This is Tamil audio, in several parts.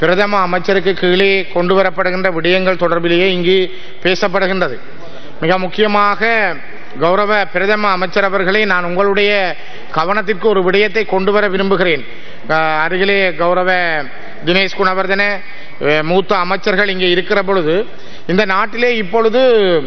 பிரதம அமைச்சருக்கு கீழே கொண்டு வரப்படுகின்ற விடயங்கள் தொடர்பிலேயே இங்கு பேசப்படுகின்றது மிக முக்கியமாக கௌரவ பிரதம அமைச்சர் அவர்களே நான் உங்களுடைய கவனத்திற்கு ஒரு விடயத்தை கொண்டு வர விரும்புகிறேன் அஹ், அருகிலே கௌரவ தினேஷ் குணவர்தன அஹ், மூத்த அமைச்சர்கள் இங்கே இருக்கிற பொழுது இந்த நாட்டிலே இப்பொழுது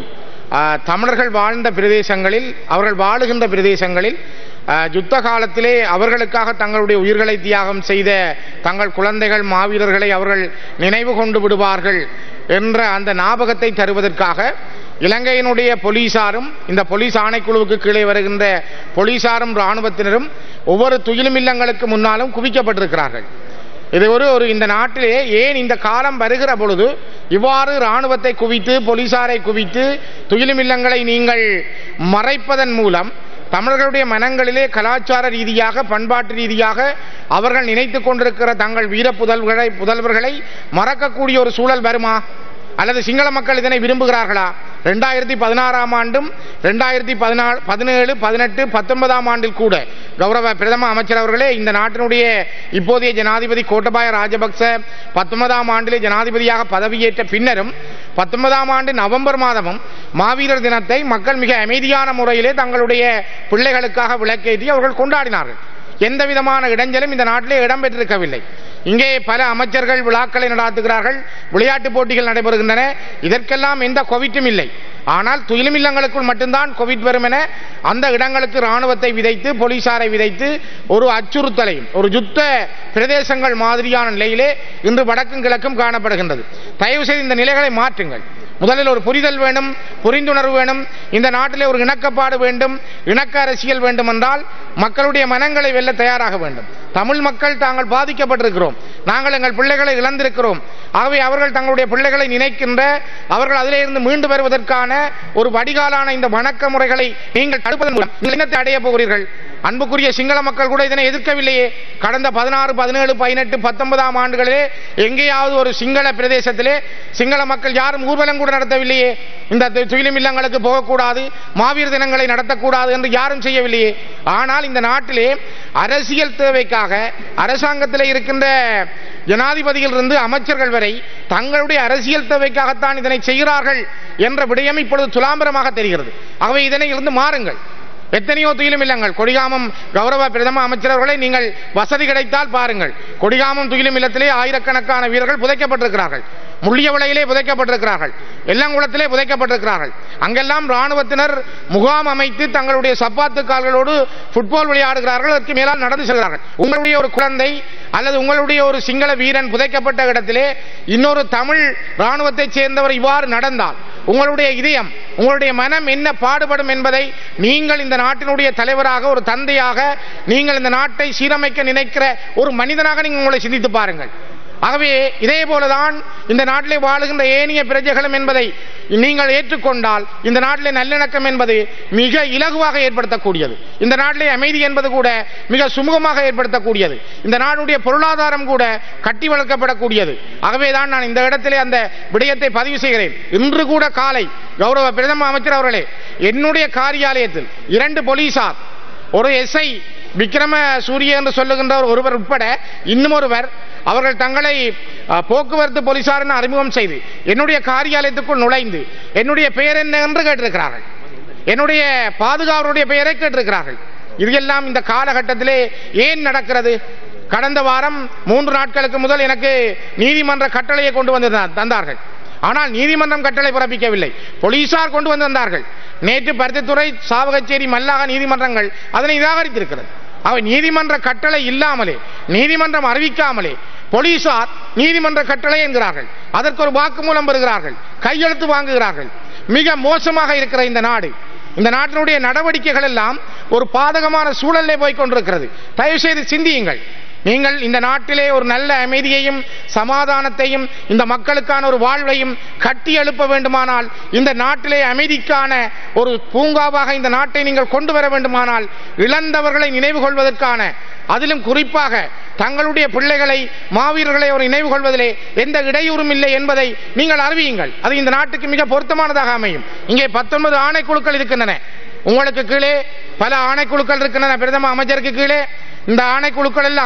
அஹ், தமிழர்கள் வாழ்ந்த பிரதேசங்களில் அவர்கள் வாழுகின்ற பிரதேசங்களில் அஹ், யுத்த காலத்திலே அவர்களுக்காக தங்களுடைய உயிர்களை தியாகம் செய்த தங்கள் குழந்தைகள் மாவீரர்களை அவர்கள் நினைவு கொண்டு விடுவார்கள் என்ற அந்த ஞாபகத்தை தருவதற்காக இலங்கையினுடைய போலீசாரும் இந்த போலீஸ் ஆணைக்குழுவுக்கு கீழே வருகின்ற போலீசாரும் இராணுவத்தினரும் ஒவ்வொரு துயிலும் இல்லங்களுக்கு முன்னாலும் குவிக்கப்பட்டிருக்கிறார்கள் இது ஒரு ஒரு இந்த நாட்டிலே ஏன் இந்த காலம் வருகிற பொழுது இவ்வாறு இராணுவத்தை குவித்து போலீசாரை குவித்து துயிலும் இல்லங்களை நீங்கள் மறைப்பதன் மூலம் தமிழர்களுடைய மனங்களிலே கலாச்சார ரீதியாக பண்பாட்டு ரீதியாக அவர்கள் நினைத்துக் கொண்டிருக்கிற தங்கள் வீர புதல்வர்களை புதல்வர்களை மறக்கக்கூடிய ஒரு சூழல் வருமா அல்லது சிங்கள மக்கள் இதனை விரும்புகிறார்களா ரெண்டாயிரத்தி பதினாறாம் ஆண்டும் ரெண்டாயிரத்தி பதினாலு பதினேழு பதினெட்டு பத்தொன்பதாம் ஆண்டில் கூட கௌரவ பிரதம அமைச்சர் அவர்களே இந்த நாட்டினுடைய இப்போதைய ஜனாதிபதி கோட்டபாய ராஜபக்ச பத்தொன்பதாம் ஆண்டிலே ஜனாதிபதியாக பதவியேற்ற பின்னரும் பத்தொன்பதாம் ஆண்டு நவம்பர் மாதமும் மாவீரர் தினத்தை மக்கள் மிக அமைதியான முறையிலே தங்களுடைய பிள்ளைகளுக்காக விளக்கேற்றி அவர்கள் கொண்டாடினார்கள் எந்த விதமான இடைஞ்சலும் இந்த நாட்டிலே இடம்பெற்றிருக்கவில்லை இங்கே பல அமைச்சர்கள் விழாக்களை நடாத்துகிறார்கள் விளையாட்டுப் போட்டிகள் நடைபெறுகின்றன இதற்கெல்லாம் எந்த கோவிட்டும் இல்லை ஆனால் துயிலும் இல்லங்களுக்குள் மட்டும்தான் கோவிட் வரும் என அந்த இடங்களுக்கு ராணுவத்தை விதைத்து போலீசாரை விதைத்து ஒரு அச்சுறுத்தலையும் ஒரு யுத்த பிரதேசங்கள் மாதிரியான நிலையிலே இன்று வடக்கும் கிழக்கும் காணப்படுகின்றது தயவு செய்து இந்த நிலைகளை மாற்றுங்கள் முதலில் ஒரு புரிதல் வேண்டும் புரிந்துணர்வு வேண்டும் இந்த நாட்டிலே ஒரு இணக்கப்பாடு வேண்டும் இணக்க அரசியல் வேண்டும் என்றால் மக்களுடைய மனங்களை வெல்ல தயாராக வேண்டும் தமிழ் மக்கள் தாங்கள் பாதிக்கப்பட்டிருக்கிறோம் நாங்கள் எங்கள் பிள்ளைகளை இழந்திருக்கிறோம் ஆகவே அவர்கள் தங்களுடைய பிள்ளைகளை நினைக்கின்ற அவர்கள் அதிலே இருந்து மீண்டு வருவதற்கான ஒரு வடிகாலான இந்த வணக்க முறைகளை நீங்கள் தடுப்பதன் மூலம் நீங்கள் என்னத்தை அடைய போகிறீர்கள் அன்புக்குரிய சிங்கள மக்கள் கூட இதனை எதிர்க்கவில்லையே கடந்த பதினாறு பதினேழு பதினெட்டு பத்தொன்பதாம் ஆண்டுகளிலே எங்கேயாவது ஒரு சிங்கள பிரதேசத்திலே சிங்கள மக்கள் யாரும் ஊர்வலம் கூட நடத்தவில்லையே இந்த து- துயிலும் இல்லங்களுக்கு போகக்கூடாது மாவீர தினங்களை நடத்தக்கூடாது என்று யாரும் செய்யவில்லையே ஆனால் இந்த நாட்டிலே அரசியல் தேவைக்காக அரசாங்கத்தில் இருக்கின்ற ஜனாதிபதியிலிருந்து அமைச்சர்கள் வரை தங்களுடைய அரசியல் தேவைக்காகத்தான் இதனை செய்கிறார்கள் என்ற விடயம் இப்பொழுது துலாம்பரமாக தெரிகிறது ஆகவே இதனை இருந்து மாறுங்கள் எத்தனையோ துயிலும் இல்லங்கள் கொடிகாமம் கௌரவ பிரதம அமைச்சரவர்களை நீங்கள் வசதி கிடைத்தால் பாருங்கள் கொடிகாமம் துயிலும் இல்லத்திலே ஆயிரக்கணக்கான வீரர்கள் புதைக்கப்பட்டிருக்கிறார்கள் முள்ளியவளையிலே புதைக்கப்பட்டிருக்கிறார்கள் எல்லங்குளத்திலே புதைக்கப்பட்டிருக்கிறார்கள் அங்கெல்லாம் ராணுவத்தினர் முகாம் அமைத்து தங்களுடைய சப்பாத்து கால்களோடு ஃபுட்பால் விளையாடுகிறார்கள் அதற்கு மேலால் நடந்து செல்கிறார்கள் உங்களுடைய ஒரு குழந்தை அல்லது உங்களுடைய ஒரு சிங்கள வீரன் புதைக்கப்பட்ட இடத்திலே இன்னொரு தமிழ் ராணுவத்தைச் சேர்ந்தவர் இவ்வாறு நடந்தால் உங்களுடைய இதயம் உங்களுடைய மனம் என்ன பாடுபடும் என்பதை நீங்கள் இந்த நாட்டினுடைய தலைவராக ஒரு தந்தையாக நீங்கள் இந்த நாட்டை சீரமைக்க நினைக்கிற ஒரு மனிதனாக நீங்கள் உங்களை சிந்தித்து பாருங்கள் ஆகவே இதே போலதான் இந்த நாட்டிலே வாழுகின்ற ஏனைய பிரஜைகளும் என்பதை நீங்கள் ஏற்றுக்கொண்டால் இந்த நாட்டிலே நல்லிணக்கம் என்பது மிக இலகுவாக ஏற்படுத்தக்கூடியது இந்த நாட்டிலே அமைதி என்பது கூட மிக சுமூகமாக ஏற்படுத்தக்கூடியது இந்த நாடுடைய பொருளாதாரம் கூட கட்டி வளர்க்கப்படக்கூடியது ஆகவே தான் நான் இந்த இடத்திலே அந்த விடயத்தை பதிவு செய்கிறேன் இன்று கூட காலை கௌரவ பிரதம அமைச்சர் அவர்களே என்னுடைய காரியாலயத்தில் இரண்டு போலீசார் ஒரு எஸ்ஐ விக்ரம சூரிய என்று சொல்லுகின்ற ஒரு ஒருவர் உட்பட இன்னும் ஒருவர் அவர்கள் தங்களை அஹ், போக்குவரத்து போலீசார் என அறிமுகம் செய்து என்னுடைய காரியாலயத்துக்குள் நுழைந்து என்னுடைய பெயர் என்ன என்று கேட்டிருக்கிறார்கள் என்னுடைய பாதுகாவலருடைய பெயரை கேட்டிருக்கிறார்கள் இது எல்லாம் இந்த காலகட்டத்திலே ஏன் நடக்கிறது கடந்த வாரம் மூன்று நாட்களுக்கு முதல் எனக்கு நீதிமன்ற கட்டளையை கொண்டு வந்து தந்தா- தந்தார்கள் ஆனால் நீதிமன்றம் கட்டளை பிறப்பிக்கவில்லை போலீசார் கொண்டு வந்து தந்தார்கள் நேற்று பருத்தித்துறை சாவகச்சேரி மல்லாக நீதிமன்றங்கள் அதனை நிராகரித்திருக்கிறது அவை நீதிமன்ற கட்டளை இல்லாமலே நீதிமன்றம் அறிவிக்காமலே போலீசார் நீதிமன்ற கட்டளை என்கிறார்கள் அதற்கு ஒரு வாக்குமூலம் பெறுகிறார்கள் கையெழுத்து வாங்குகிறார்கள் மிக மோசமாக இருக்கிற இந்த நாடு இந்த நாட்டினுடைய நடவடிக்கைகள் எல்லாம் ஒரு பாதகமான சூழலே போய் கொண்டிருக்கிறது தயவு செய்து சிந்தியுங்கள் நீங்கள் இந்த நாட்டிலே ஒரு நல்ல அமைதியையும் சமாதானத்தையும் இந்த மக்களுக்கான ஒரு வாழ்வையும் கட்டி எழுப்ப வேண்டுமானால் இந்த நாட்டிலே அமைதிக்கான ஒரு பூங்காவாக இந்த நாட்டை நீங்கள் கொண்டு வர வேண்டுமானால் இழந்தவர்களை நினைவு கொள்வதற்கான அதிலும் குறிப்பாக தங்களுடைய பிள்ளைகளை மாவீரர்களை ஒரு நினைவு கொள்வதிலே எந்த இடையூறும் இல்லை என்பதை நீங்கள் அறிவியுங்கள் அது இந்த நாட்டுக்கு மிக பொருத்தமானதாக அமையும் இங்கே பத்தொன்பது ஆணைக்குழுக்கள் இருக்கின்றன உங்களுக்கு கீழே பல ஆணைக்குழுக்கள் இருக்கின்றன பிரதம அமைச்சருக்கு கீழே இந்த ஆணைக்குழுக்கள் எல்லாம்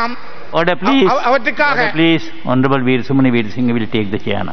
Order, please. அவ- அவற்றுக்காக Order, please. Honorable Veer Sumani Veer Singh will take the chair now.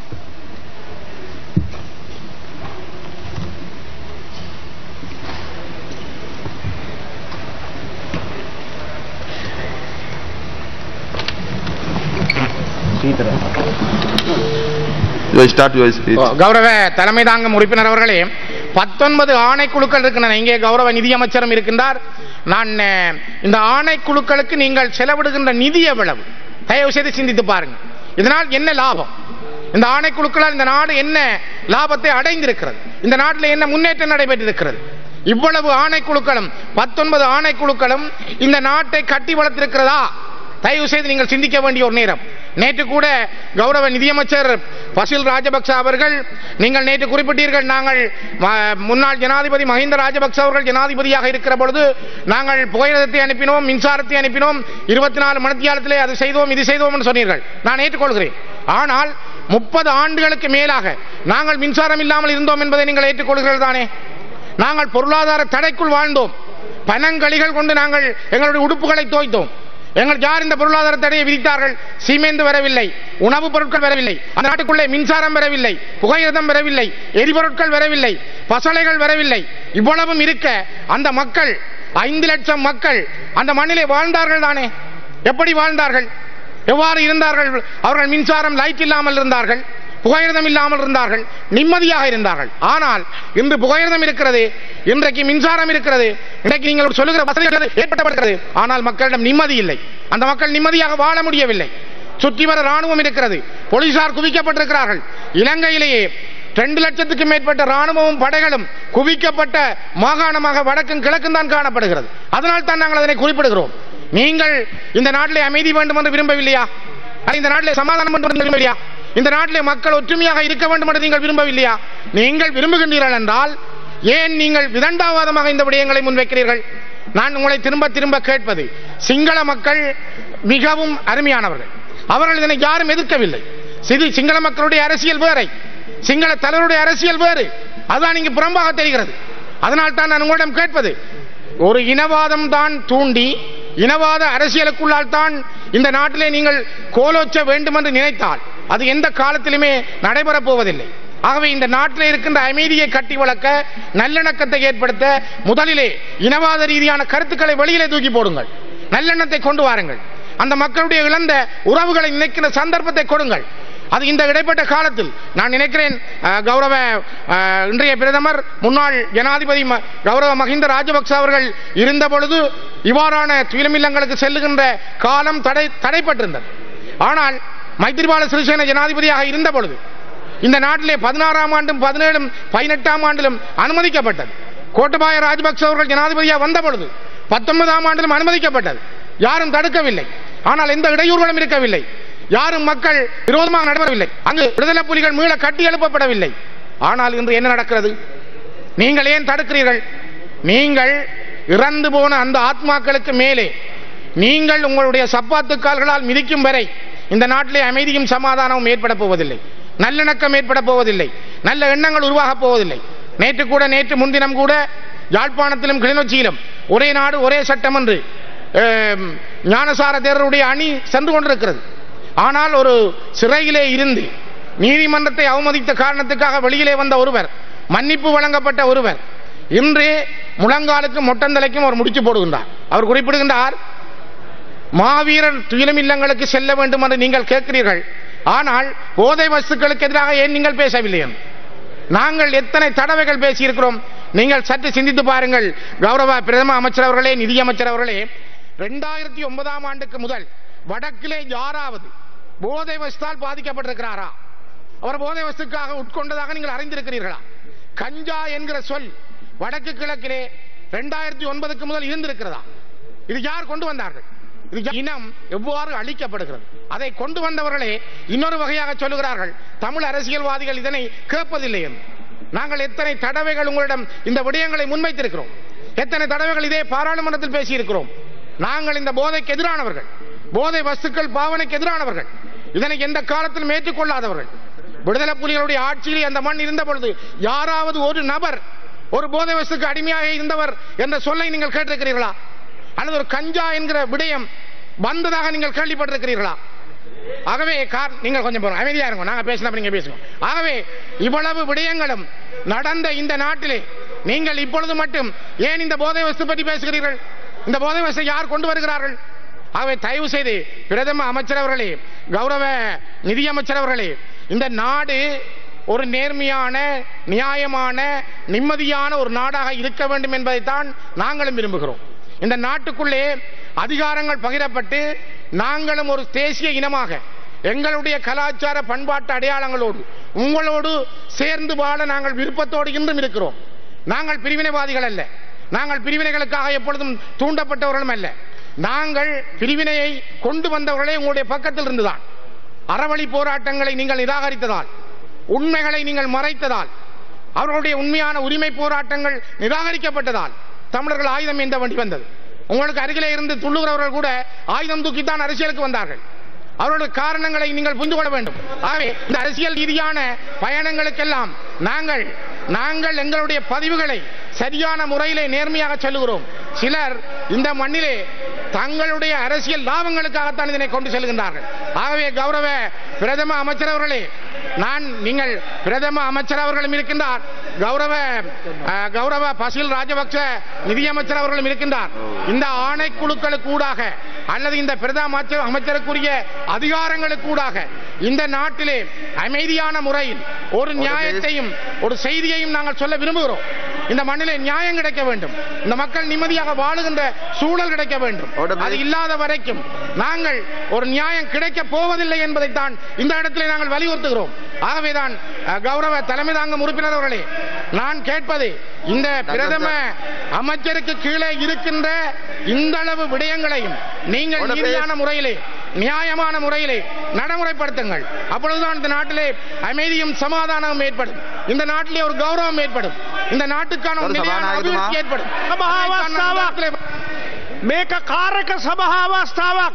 You start your speech. கௌரவ தலைமை தாங்கும் உறுப்பினர் அவர்களே பத்தொன்பது ஆணைக்குழுக்கள் இருக்கின்றன இங்கே கௌரவ நிதியமைச்சரும் இருக்கின்றார் நான் அஹ், இந்த ஆணைக்குழுக்களுக்கு நீங்கள் செலவிடுகின்ற நிதி எவ்வளவு தயவு செய்து சிந்தித்து பாருங்க இதனால் என்ன லாபம் இந்த ஆணைக்குழுக்களால் இந்த நாடு என்ன லாபத்தை அடைந்திருக்கிறது இந்த நாட்டில் என்ன முன்னேற்றம் நடைபெற்றிருக்கிறது இவ்வளவு ஆணைக்குழுக்களும் பத்தொன்பது ஆணைக்குழுக்களும் இந்த நாட்டை கட்டி வளர்த்திருக்கிறதா தயவு செய்து நீங்கள் சிந்திக்க வேண்டிய ஒரு நேரம் நேற்று கூட கௌரவ நிதியமைச்சர் பசில் ராஜபக்ச அவர்கள் நீங்கள் நேற்று குறிப்பிட்டீர்கள் நாங்கள் ம- முன்னாள் ஜனாதிபதி மஹிந்த ராஜபக்ச அவர்கள் ஜனாதிபதியாக இருக்கிற பொழுது நாங்கள் புகையிரதத்தை அனுப்பினோம் மின்சாரத்தை அனுப்பினோம் இருபத்தி நாலு மணித்தியாலத்திலே அது செய்தோம் இது செய்தோம் என்று சொன்னீர்கள் நான் ஏற்றுக்கொள்கிறேன் ஆனால் முப்பது ஆண்டுகளுக்கு மேலாக நாங்கள் மின்சாரம் இல்லாமல் இருந்தோம் என்பதை நீங்கள் ஏற்றுக்கொள்கிறீர்கள் தானே நாங்கள் பொருளாதார தடைக்குள் வாழ்ந்தோம் பனங்களிகள் கொண்டு நாங்கள் எங்களுடைய உடுப்புகளை தோய்த்தோம் எங்கள் யார் இந்த பொருளாதார தடையை விதித்தார்கள் சீமேந்து வரவில்லை உணவுப் பொருட்கள் வரவில்லை அந்த நாட்டுக்குள்ளே மின்சாரம் வரவில்லை புகையிரதம் வரவில்லை எரிபொருட்கள் வரவில்லை பசலைகள் வரவில்லை இவ்வளவும் இருக்க அந்த மக்கள் ஐந்து லட்சம் மக்கள் அந்த மண்ணிலே வாழ்ந்தார்கள் தானே எப்படி வாழ்ந்தார்கள் எவ்வாறு இருந்தார்கள் அவர்கள் மின்சாரம் லைட் இல்லாமல் இருந்தார்கள் புகையிரதம் இல்லாமல் இருந்தார்கள் நிம்மதியாக இருந்தார்கள் ஆனால் இன்று புகையிரதம் இருக்கிறது இன்றைக்கு மின்சாரம் இருக்கிறது இன்றைக்கு நீங்கள் சொல்லுகிற வசதிகள் ஏற்பட்டப்படுகிறது ஆனால் மக்களிடம் நிம்மதி இல்லை அந்த மக்கள் நிம்மதியாக வாழ முடியவில்லை சுற்றி வர ராணுவம் இருக்கிறது போலீசார் குவிக்கப்பட்டிருக்கிறார்கள் இலங்கையிலேயே ரெண்டு லட்சத்துக்கு மேற்பட்ட ராணுவமும் படைகளும் குவிக்கப்பட்ட மாகாணமாக வடக்கும் கிழக்கும் தான் காணப்படுகிறது அதனால் தான் நாங்கள் அதனை குறிப்பிடுகிறோம் நீங்கள் இந்த நாட்டிலே அமைதி வேண்டும் என்று விரும்பவில்லையா அல்லது இந்த நாட்டிலே சமாதானம் வேண்டும் என்று விரும்பவில்லையா இந்த நாட்டிலே மக்கள் ஒற்றுமையாக இருக்க வேண்டும் என்று நீங்கள் விரும்பவில்லையா நீங்கள் விரும்புகின்றீர்கள் என்றால் ஏன் நீங்கள் விதண்டாவாதமாக இந்த விடயங்களை முன்வைக்கிறீர்கள் நான் உங்களை திரும்ப திரும்ப கேட்பது சிங்கள மக்கள் மிகவும் அருமையானவர்கள் அவர்கள் இதனை யாரும் எதிர்க்கவில்லை சிறு சிங்கள மக்களுடைய அரசியல் வேறை சிங்கள தலைவருடைய அரசியல் வேறு அதுதான் இங்கு புறம்பாக தெரிகிறது அதனால் தான் நான் உங்களிடம் கேட்பது ஒரு இனவாதம் தான் தூண்டி இனவாத அரசியலுக்குள்ளால் தான் இந்த நாட்டிலே நீங்கள் கோலோச்ச வேண்டும் என்று நினைத்தால் அது எந்த காலத்திலுமே நடைபெறப் போவதில்லை ஆகவே இந்த நாட்டில் இருக்கின்ற அமைதியை கட்டி வளர்க்க நல்லிணக்கத்தை ஏற்படுத்த முதலிலே இனவாத ரீதியான கருத்துக்களை வெளியிலே தூக்கி போடுங்கள் நல்லெண்ணத்தை கொண்டு வாருங்கள் அந்த மக்களுடைய இழந்த உறவுகளை நினைக்கிற சந்தர்ப்பத்தை கொடுங்கள் அது இந்த இடைப்பட்ட காலத்தில் நான் நினைக்கிறேன் அஹ், கௌரவ அஹ், இன்றைய பிரதமர் முன்னாள் ஜனாதிபதி ம- கௌரவ மஹிந்த ராஜபக்ச அவர்கள் இருந்த பொழுது இவ்வாறான துயிலமில்லங்களுக்கு செல்லுகின்ற காலம் தடை தடைப்பட்டிருந்தது ஆனால் மைத்திரிபால சிறிசேன ஜனாதிபதியாக இருந்த பொழுது இந்த நாட்டிலே பதினாறாம் ஆண்டும் பதினேழும் பதினெட்டாம் ஆண்டிலும் அனுமதிக்கப்பட்டது கோட்டபாய ராஜபக்ச அவர்கள் ஜனாதிபதியாக வந்த பொழுது பத்தொன்பதாம் ஆண்டிலும் அனுமதிக்கப்பட்டது யாரும் தடுக்கவில்லை ஆனால் எந்த இடையூறுகளும் இருக்கவில்லை யாரும் மக்கள் விரோதமாக நடவவில்லை அங்கு விடுதலை புலிகள் மீள கட்டி எழுப்பப்படவில்லை ஆனால் இன்று என்ன நடக்கிறது நீங்கள் ஏன் தடுக்கிறீர்கள் நீங்கள் இறந்து போன அந்த ஆத்மாக்களுக்கு மேலே நீங்கள் உங்களுடைய சப்பாத்து கால்களால் மிதிக்கும் வரை இந்த நாட்டிலே அமைதியும் சமாதானமும் ஏற்பட போவதில்லை நல்லிணக்கம் ஏற்பட போவதில்லை நல்ல எண்ணங்கள் உருவாகப் போவதில்லை நேற்று கூட நேற்று முன்தினம் கூட யாழ்ப்பாணத்திலும் கிளிநொச்சியிலும் ஒரே நாடு ஒரே சட்டம் என்று அஹ், ஞானசார தேரருடைய அணி சென்று கொண்டிருக்கிறது ஆனால் ஒரு சிறையிலே இருந்து நீதிமன்றத்தை அவமதித்த காரணத்துக்காக வெளியிலே வந்த ஒருவர் மன்னிப்பு வழங்கப்பட்ட ஒருவர் இன்று முழங்காலுக்கும் மொட்டந்தலைக்கும் அவர் முடிச்சு போடுகின்றார் அவர் குறிப்பிடுகின்றார் மாவீரர் துயிலும் இல்லங்களுக்கு செல்ல வேண்டும் என்று நீங்கள் கேட்கிறீர்கள் ஆனால் போதை வஸ்துக்களுக்கு எதிராக ஏன் நீங்கள் பேசவில்லை என்று. நாங்கள் எத்தனை தடவைகள் பேசியிருக்கிறோம் நீங்கள் சற்று சிந்தித்து பாருங்கள் கௌரவ பிரதம அமைச்சர் அவர்களே நிதியமைச்சர் அவர்களே ரெண்டாயிரத்தி ஒன்பதாம் ஆண்டுக்கு முதல் வடக்கிலே யாராவது போதை வஸ்தால் பாதிக்கப்பட்டிருக்கிறாரா அவர் போதை வஸ்துக்காக உட்கொண்டதாக நீங்கள் அறிந்திருக்கிறீர்களா கஞ்சா என்கிற சொல் வடக்கு கிழக்கிலே ரெண்டாயிரத்தி ஒன்பதுக்கு முதல் இருந்திருக்கிறதா இது யார் கொண்டு வந்தார்கள் இது யா- இனம் எவ்வாறு அழிக்கப்படுகிறது அதை கொண்டு வந்தவர்களே இன்னொரு வகையாக சொல்லுகிறார்கள் தமிழ் அரசியல்வாதிகள் இதனை கேட்பதில்லை என்று நாங்கள் எத்தனை தடவைகள் உங்களிடம் இந்த விடயங்களை முன்வைத்திருக்கிறோம் எத்தனை தடவைகள் இதே பாராளுமன்றத்தில் பேசியிருக்கிறோம் நாங்கள் இந்த போதைக்கு எதிரானவர்கள் போதை வஸ்துக்கள் பாவனைக்கு எதிரானவர்கள் இதனை எந்த காலத்திலும் ஏற்றுக்கொள்ளாதவர்கள் விடுதலை புலிகளுடைய ஆட்சியில் அந்த மண் இருந்த பொழுது யாராவது ஒரு நபர் ஒரு போதை வஸ்துக்கு அடிமையாக இருந்தவர் என்ற சொல்லை நீங்கள் கேட்டிருக்கிறீர்களா அல்லது ஒரு கஞ்சா என்கிற விடயம் வந்ததாக நீங்கள் கேள்விப்பட்டிருக்கிறீர்களா ஆகவே கார் நீங்கள் கொஞ்சம் போறோம் அமைதியா இருங்க நாங்க பேசினா நீங்க பேசுங்க ஆகவே இவ்வளவு விடயங்களும் நடந்த இந்த நாட்டிலே நீங்கள் இப்பொழுது மட்டும் ஏன் இந்த போதை வஸ்து பற்றி பேசுகிறீர்கள் இந்த போதை வஸ்து யார் கொண்டு வருகிறார்கள் ஆகவே தயவு செய்து பிரதம அமைச்சர் அவர்களே கௌரவ நிதியமைச்சர் அவர்களே இந்த நாடு ஒரு நேர்மையான நியாயமான நிம்மதியான ஒரு நாடாக இருக்க வேண்டும் என்பதைத்தான் நாங்களும் விரும்புகிறோம் இந்த நாட்டுக்குள்ளே அதிகாரங்கள் பகிரப்பட்டு நாங்களும் ஒரு தேசிய இனமாக எங்களுடைய கலாச்சார பண்பாட்டு அடையாளங்களோடு உங்களோடு சேர்ந்து வாழ நாங்கள் விருப்பத்தோடு இன்றும் இருக்கிறோம் நாங்கள் பிரிவினைவாதிகள் அல்ல நாங்கள் பிரிவினைகளுக்காக எப்பொழுதும் தூண்டப்பட்டவர்களும் அல்ல நாங்கள் பிரிவினையை கொண்டு வந்தவர்களே உங்களுடைய பக்கத்தில் இருந்துதான் அறவழி போராட்டங்களை நீங்கள் நிராகரித்ததால் உண்மைகளை நீங்கள் மறைத்ததால் அவர்களுடைய உண்மையான உரிமை போராட்டங்கள் நிராகரிக்கப்பட்டதால் தமிழர்கள் ஆயுதம் ஏந்த வேண்டி வந்தது உங்களுக்கு அருகிலே இருந்து துள்ளுகிறவர்கள் கூட ஆயுதம் தூக்கித்தான் அரசியலுக்கு வந்தார்கள் அவர்களுடைய காரணங்களை நீங்கள் புரிந்து கொள்ள வேண்டும் ஆகவே இந்த அரசியல் ரீதியான பயணங்களுக்கெல்லாம் நாங்கள் நாங்கள் எங்களுடைய பதிவுகளை சரியான முறையிலே நேர்மையாக சொல்லுகிறோம் சிலர் இந்த மண்ணிலே தங்களுடைய அரசியல் லாபங்களுக்காகத்தான் இதனை கொண்டு செல்கின்றார்கள் ஆகவே கௌரவ பிரதம அமைச்சர் அவர்களே நான் நீங்கள் பிரதம அமைச்சர் அவர்களும் இருக்கின்றார் கௌரவ அஹ், கௌரவ பசில் ராஜபக்ச நிதியமைச்சர் அவர்களும் இருக்கின்றார் இந்த ஆணைக்குழுக்களுக்கு ஊடாக அல்லது இந்த பிரதம அமைச்சர் அமைச்சருக்குரிய அதிகாரங்களுக்கு ஊடாக இந்த நாட்டிலே அமைதியான முறையில் ஒரு நியாயத்தையும் ஒரு செய்தியையும் நாங்கள் சொல்ல விரும்புகிறோம் இந்த மண்ணிலே நியாயம் கிடைக்க வேண்டும் இந்த மக்கள் நிம்மதியாக வாழுகின்ற சூழல் கிடைக்க வேண்டும் Order, please. அது இல்லாத வரைக்கும் நாங்கள் ஒரு நியாயம் கிடைக்க போவதில்லை என்பதைத்தான் இந்த இடத்திலே நாங்கள் வலியுறுத்துகிறோம் ஆகவேதான் அஹ், கௌரவ தலைமை தாங்கும் உறுப்பினர் அவர்களே நான் கேட்பது இந்த பிரதம அமைச்சருக்கு கீழே இருக்கின்ற இந்த அளவு விடயங்களையும் நீங்கள் Order, please. நீதியான முறையிலே நியாயமான முறையிலே நடைமுறைப்படுத்துங்கள் அப்பொழுதுதான் இந்த நாட்டிலே அமைதியும் சமாதானமும் ஏற்படும் இந்த நாட்டிலே ஒரு கௌரவம் ஏற்படும் இந்த நாட்டுக்கான ஒரு ஒரு நிலையான சபாநாயகருமா? அபிவிருத்தி ஏற்படும் සභාවස්ථාවක්. මේක කාරක සභාවස්ථාවක්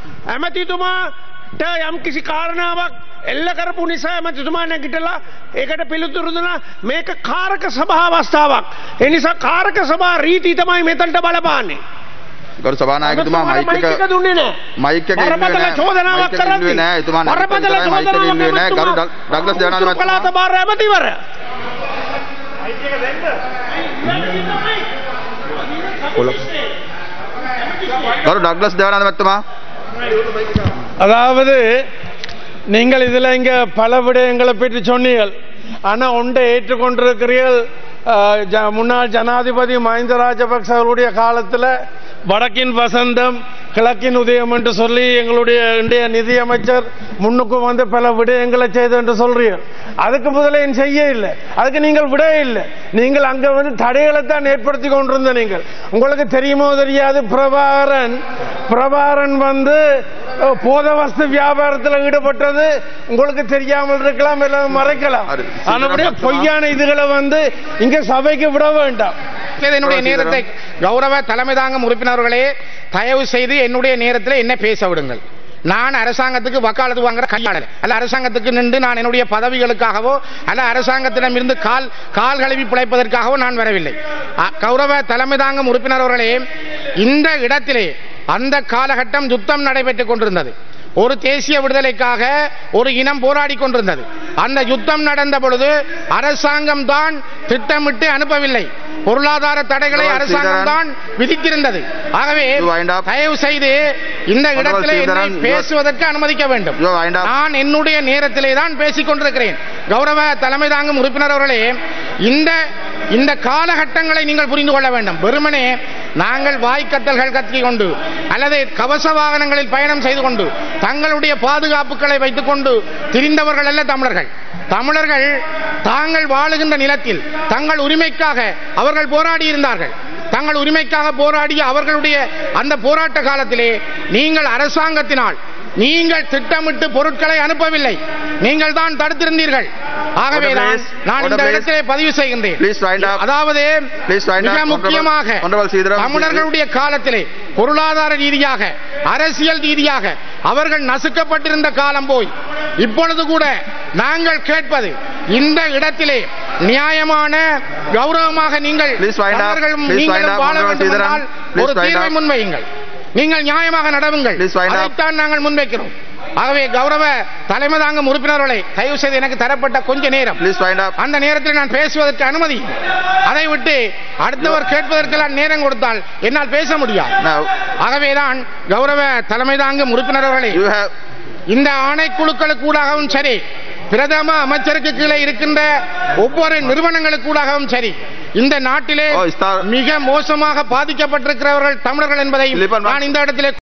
ඇමතිතුමාට යම් කිසි කාරණාවක් එල්ල කරපු නිසා ඇමතිතුමා නැගිටලා ඒකට පිළිතුරු දුනා මේක කාරක සභාවස්ථාවක් එනිසා කාරක සභා රීති තමයි මෙතන්ට බලපාන්නේ ගරු සභානායකතුමා මයික් මයික එක දුන්නේ නෑ මයික් එක බරපතල එල්ලුවේ නෑ. චෝදනාවක් මයික් එක කරද්දී එල්ලුවේ නෑ. එතුමා නැවත බරපතල විතරයි මයික් එක චෝදනාවක් එල්ලුවේ නෑ. ගරු එතුමා ඩග්- ඩග්ලස් දේවානන්ද උතුරු මහත්මයා. පළාත භාර ඇමතිවර ගරු ඩග්ලස් දේවානන්ද මහත්මයා அதாவது நீங்கள் இதில் இங்க பல விடயங்களை பற்றி சொன்னீர்கள் ஆனா ஒன்றை ஏற்றுக்கொண்டிருக்கிறீர்கள் அஹ், ஜ- முன்னாள் ஜனாதிபதி மஹிந்த ராஜபக்ச அவருடைய காலத்தில் வடக்கின் வசந்தம் கிழக்கின் உதயம் என்று சொல்லி எங்களுடைய இன்றைய நிதியமைச்சர் முன்னுக்கு வந்து பல விடயங்களை செய்து என்று சொல்றீர்கள் அதுக்கு முதல்ல ஏன் செய்ய இல்லை அதுக்கு நீங்கள் விட இல்லை நீங்கள் அங்க வந்து தடைகளை தான் ஏற்படுத்தி கொண்டிருந்த நீங்கள் உங்களுக்கு தெரியுமோ தெரியாது பிரபாகரன் பிரபாகரன் வந்து அஹ், போத வஸ்து வியாபாரத்தில் ஈடுபட்டது உங்களுக்கு தெரியாமல் இருக்கலாம் இல்லை மறைக்கலாம் அது ஆனபடியா சீக்கிரம் பொய்யான இதுகளை வந்து இங்க சபைக்கு விட வேண்டாம் என்னுடைய நேரத்தை கௌரவ தலைமை தாங்கும் உறுப்பினர்களே தயவு செய்து என்னுடைய நேரத்தில் என்ன பேச விடுங்கள் நான் அரசாங்கத்துக்கு வக்காலத்து வாங்குற கையாளர் அல்ல அரசாங்கத்துக்கு நின்று நான் என்னுடைய பதவிகளுக்காகவோ அல்ல அரசாங்கத்திடம் இருந்து கால் கால் கழுவி பிழைப்பதற்காகவோ நான் வரவில்லை அ, கௌரவ தலைமை தாங்கும் உறுப்பினர் அவர்களே இந்த இடத்திலே அந்த காலகட்டம் யுத்தம் நடைபெற்றுக் கொண்டிருந்தது ஒரு தேசிய விடுதலைக்காக ஒரு இனம் போராடி கொண்டிருந்தது அந்த யுத்தம் நடந்த பொழுது அரசாங்கம் தான் திட்டமிட்டு அனுப்பவில்லை பொருளாதார தடைகளை Honorable அரசாங்கம் தான் விதித்திருந்தது ஆகவே You wind up. தயவு செய்து இந்த Honorable இடத்திலே என்னை Sridharan, you- பேசுவதற்கு அனுமதிக்க வேண்டும் You wind up. நான் என்னுடைய நேரத்திலே தான் பேசிக் கொண்டிருக்கிறேன் கௌரவ தலைமை தாங்கும் உறுப்பினர் அவர்களே இந்த இந்த காலகட்டங்களை நீங்கள் புரிந்து கொள்ள வேண்டும் வெறுமனே நாங்கள் வாய்க்கத்தல்கள் கத்தி கொண்டு அல்லது கவச வாகனங்களில் பயணம் செய்து கொண்டு தங்களுடைய பாதுகாப்புகளை வைத்துக் கொண்டு திரிந்தவர்கள் அல்ல தமிழர்கள் தமிழர்கள் தாங்கள் வாழுகின்ற நிலத்தில் தங்கள் உரிமைக்காக அவர்கள் போராடி இருந்தார்கள் தங்கள் உரிமைக்காக போராடிய அவர்களுடைய அந்த போராட்ட காலத்திலே நீங்கள் அரசாங்கத்தினால் நீங்கள் திட்டமிட்டு பொருட்களை அனுப்பவில்லை நீங்கள் தான் தடுத்திருந்தீர்கள் ஆகவே Order, தான் please. நான் இந்த Order, please. இடத்திலே பதிவு செய்கின்றேன் Please wind up. அதாவது Please wind மிக up. முக்கியமாக Honorable- Honorable Sridharan, தமிழர்களுடைய காலத்திலே பொருளாதார ரீதியாக அரசியல் ரீதியாக அவர்கள் நசுக்கப்பட்டிருந்த காலம் போய் இப்பொழுது கூட நாங்கள் கேட்பது இந்த இடத்திலே நியாயமான கௌரவமாக நீங்கள் Please wind up. தமிழர்களும் Please நீங்களும் wind up. வாழ Honorable வேண்டும் Sridharan. என்றால் Please ஒரு wind தீர்வை up. முன்வையுங்கள் நீங்கள் நியாயமாக நடவுங்கள் Please wind up. அதைத்தான் நாங்கள் முன்வைக்கிறோம் ஆகவே கௌரவ தலைமை தாங்கும் உறுப்பினர்களை தயவு செய்து எனக்கு தரப்பட்ட கொஞ்ச நேரம் Please wind up. அந்த நேரத்தில் நான் பேசுவதற்கு அனுமதி அதை விட்டு அடுத்தவர் கேட்பதற்கெல்லாம் நேரம் கொடுத்தால் என்னால் பேச முடியாது Now, ஆகவேதான் கௌரவ தலைமை தாங்கும் உறுப்பினர்களே you have இந்த ஆணைக்குழுக்களுக்கு ஊடாகவும் சரி பிரதம அமைச்சருக்கு கீழே இருக்கின்ற ஒவ்வொரு நிறுவனங்களுக்கு ஊடாகவும் சரி இந்த நாட்டிலே Oh, is that- மிக மோசமாக பாதிக்கப்பட்டிருக்கிறவர்கள் தமிழர்கள் என்பதை Lipan, நான் இந்த இடத்திலே